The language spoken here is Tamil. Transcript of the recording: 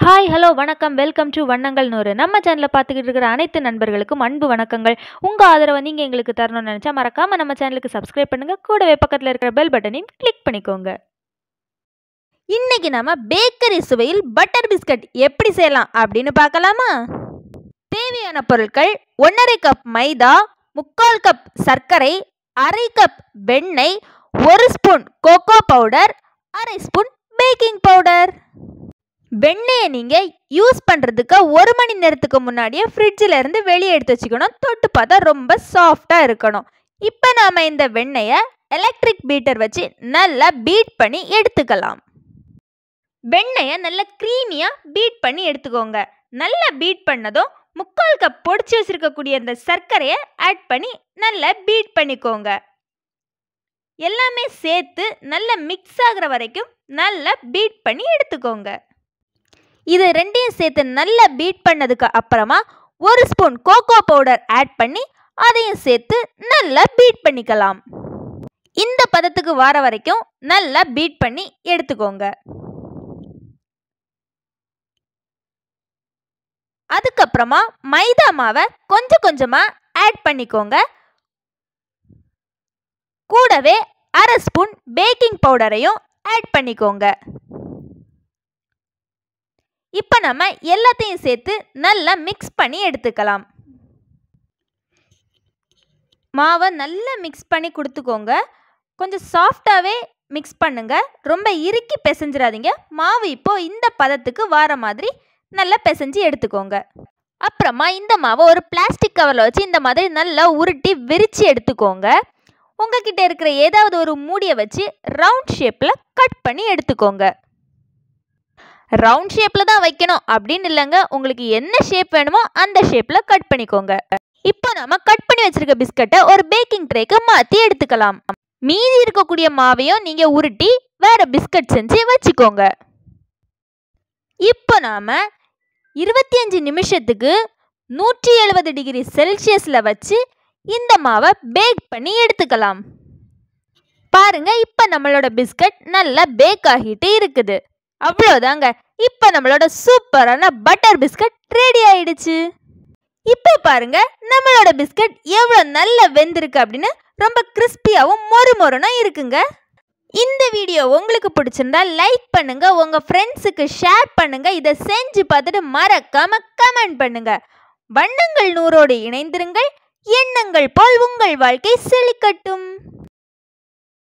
ஹாய் ஹலோ வணக்கம் வெல்கம் டு வண்ணங்கள் நூறு நம்ம சேனலில் பார்த்துக்கிட்டு இருக்கிற அனைத்து நண்பர்களுக்கும் அன்பு வணக்கங்கள் உங்கள் ஆதரவை நீங்கள் எங்களுக்கு தரணும்னு நினச்சா மறக்காமல் நம்ம சேனலுக்கு சப்ஸ்கிரைப் பண்ணுங்கள் கூடவே பக்கத்தில் இருக்கிற பெல் பட்டனையும் கிளிக் பண்ணிக்கோங்க இன்னைக்கு நம்ம பேக்கரி சுவையில் பட்டர் பிஸ்கட் எப்படி செய்யலாம் அப்படின்னு பார்க்கலாமா தேவையான பொருட்கள் ஒன்றரை கப் மைதா முக்கால் கப் சர்க்கரை அரை கப் வெண்ணெய் ஒரு ஸ்பூன் கோகோ பவுடர் அரை ஸ்பூன் பேக்கிங் பவுடர் வெண்ணெயை நீங்கள் யூஸ் பண்ணுறதுக்கு ஒரு மணி நேரத்துக்கு முன்னாடியே ஃப்ரிட்ஜில் இருந்து வெளியே எடுத்து வச்சுக்கணும் தொட்டு பார்த்தா ரொம்ப சாஃப்டாக இருக்கணும் இப்போ நாம் இந்த வெண்ணெயை எலக்ட்ரிக் பீட்டர் வச்சு நல்லா பீட் பண்ணி எடுத்துக்கலாம் வெண்ணெயை நல்லா க்ரீமியாக பீட் பண்ணி எடுத்துக்கோங்க நல்லா பீட் பண்ணதும் முக்கால் கப் பொடிச்சு வச்சுருக்கக்கூடிய அந்த சர்க்கரையை ஆட் பண்ணி நல்லா பீட் பண்ணிக்கோங்க எல்லாமே சேர்த்து நல்லா மிக்ஸ் ஆகிற வரைக்கும் நல்லா பீட் பண்ணி எடுத்துக்கோங்க இது ரெண்டையும் சேர்த்து நல்லா பீட் பண்ணதுக்கு அப்புறமா ஒரு ஸ்பூன் கோகோ பவுடர் ஆட் பண்ணி அதையும் சேர்த்து நல்லா பீட் பண்ணிக்கலாம் இந்த பதத்துக்கு வர வரைக்கும் நல்லா பீட் பண்ணி எடுத்துக்கோங்க அதுக்கப்புறமா மைதா மாவை கொஞ்சம் கொஞ்சமாக ஆட் பண்ணிக்கோங்க கூடவே அரை ஸ்பூன் பேக்கிங் பவுடரையும் ஆட் பண்ணிக்கோங்க இப்போ நம்ம எல்லாத்தையும் சேர்த்து நல்லா மிக்ஸ் பண்ணி எடுத்துக்கலாம் மாவை நல்லா மிக்ஸ் பண்ணி கொடுத்துக்கோங்க கொஞ்சம் சாஃப்டாகவே மிக்ஸ் பண்ணுங்க ரொம்ப இறுக்கி பிசைஞ்சிடாதீங்க மாவு இப்போ இந்த பதத்துக்கு வர மாதிரி நல்லா பிசைஞ்சு எடுத்துக்கோங்க அப்புறமா இந்த மாவை ஒரு பிளாஸ்டிக் கவரில் வச்சு இந்த மாதிரி நல்லா உருட்டி விரித்து எடுத்துக்கோங்க உங்ககிட்ட இருக்கிற ஏதாவது ஒரு மூடியை வச்சு ரவுண்ட் ஷேப்பில் கட் பண்ணி எடுத்துக்கோங்க ரவுண்ட் ஷேப்பில் தான் வைக்கணும் அப்படின்னு இல்லைங்க உங்களுக்கு என்ன ஷேப் வேணுமோ அந்த ஷேப்பில் கட் பண்ணிக்கோங்க இப்போ நம்ம கட் பண்ணி வச்சிருக்க பிஸ்கட்டை ஒரு பேக்கிங் ட்ரேக்கு மாற்றி எடுத்துக்கலாம் மீதி இருக்கக்கூடிய மாவையும் நீங்கள் உருட்டி வேற பிஸ்கட் செஞ்சு வச்சுக்கோங்க இப்போ நாம் இருபத்தி அஞ்சு நிமிஷத்துக்கு நூற்றி எழுபது டிகிரி செல்சியஸில் வச்சு இந்த மாவை பேக் பண்ணி எடுத்துக்கலாம் பாருங்க இப்போ நம்மளோட பிஸ்கட் நல்லா பேக் ஆகிட்டு இருக்குது அவ்வளோதாங்க இப்போ நம்மளோட சூப்பரான பட்டர் பிஸ்கட் ரெடி ஆயிடுச்சு இப்போ பாருங்க நம்மளோட பிஸ்கட் எவ்வளோ நல்லா வெந்திருக்கு அப்படின்னு ரொம்ப கிறிஸ்பியாகவும் மொறு மொறுனா இருக்குங்க இந்த வீடியோ உங்களுக்கு பிடிச்சிருந்தா லைக் பண்ணுங்க உங்க ஃப்ரெண்ட்ஸுக்கு ஷேர் பண்ணுங்க இதை செஞ்சு பார்த்துட்டு மறக்காம கமெண்ட் பண்ணுங்க வண்ணங்கள் நூறோடு இணைந்திருங்கள் எண்ணங்கள் போல் உங்கள் வாழ்க்கை செழிக்கட்டும்